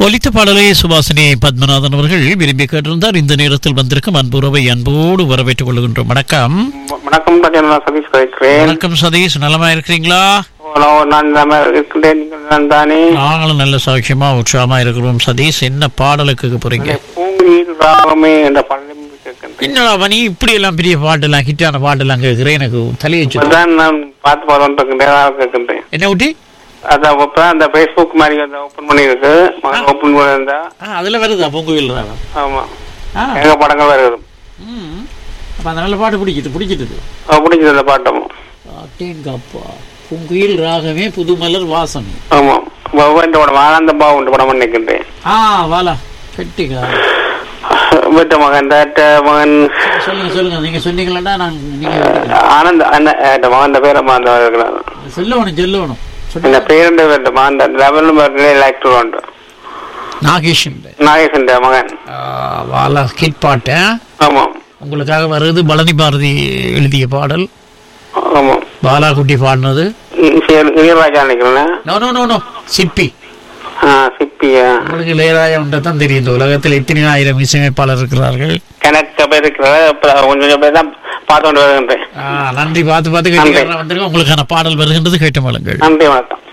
ஒலித்த பாடலை சுபாசினி பத்மநாதன் அவர்கள் விரும்பி கேட்டிருந்தார் இந்த நேரத்தில் வந்திருக்கும் அன்புறவை அன்போடு வரவேற்றுக் கொள்கின்றோம் வணக்கம் வ- வணக்கம் ராஜன் நான் சதீஷ் கதைக்கிறேன் வணக்கம் சதீஷ் நலமா இருக்கிறீங்களா நான் நான் நம்ம இருக்கின்றேன் நீங்கள் நான் தானே நாங்களும் நல்ல சாட்சியமா உற்சாகமா இருக்கிறோம் சதீஷ் என்ன பாடலுக்கு கேட்க போறீங்க பூங்குயில் ராகமே என்ற படம் கேட்கின்றேன் என்னடா மணி இப்படி எல்லாம் பெரிய பாட்டெல்லாம் ஹிட்டான பாட்டெல்லாம் கேட்கிறேன் எனக்கு தலையச்சு அதான் நான் பார்த்து பார்த்து இருக்கின்றேன் அதான் கேட்கின்றேன் என்ன ஊட்டி அதான் இப்போ அந்த ஃபேஸ்புக் மாதிரி ஓப்பன் பண்ணியிருக்கு ஓப்பன் பண்ணியிருந்தா ஆ, அதுல வருதா பொங்குவில் ராகம் ஆமா ஆ எங்க படங்கள் வருது ம் அப்ப அந்த நல்ல பாட்டு பிடிக்குது பிடிச்சிட்டு அது பிடிச்சது அந்த பாட்டம் அட்டேங்கப்பா பொங்குயில் ராகமே புதுமலர் வாசமே ஆமா வெவ்வேறு படம் ஆனந்த பாவுண்டு படம் பண்ணிக்கின்றேன் ஆ வாலா கெட்டிக்கா வீட்டு மகன் டேட்ட மகன் சொல்லுங்க சொல்லுங்க நீங்க சொன்னீங்களா நான் நீங்க வெட்டிக்கலாம். ஆனந்த அண்ணன் ஏட்ட மகன் பேரை மாந்த இருக்கிறான் சொல்லணும் சொல்லணும் എന്റെ சொல்லுங்க പേരുണ്ട് വേണ്ട മകന്റെ ലെവലിൽ പറഞ്ഞ ആക്ടർ ഉണ്ട് நாகேஷன் നാഗേഷിന്റെ മകൻ வாலா ஹிட் பாட்டு ஆ? ആമാ உங்களுக்காக வருது பழனி பாரதி எழுதிய பாடல் ஆமா பாலா குட்டி பாடினது இளையராஜா நினைக்கிறேன் நோ நோ நோ நோ சிப்பி ஆ சிப்பியா உங்களுக்கு இளையராஜா உண்டை தான் தெரியும் இந்த உலகத்தில் எத்தனை ஆயிரம் இசையமைப்பாளர் இருக்கிறார்கள் கணக்க பேர் இருக்கிற கொஞ்சம் கொஞ்சம் பேர் தான் பார்த்து கொண்டு வருகின்றேன் ஆ, நன்றி பார்த்து பார்த்து கேட்டு வந்திருக்கோம் உங்களுக்கான பாடல் வருகின்றது கேட்டு மலங்கள் நன்றி வணக்கம்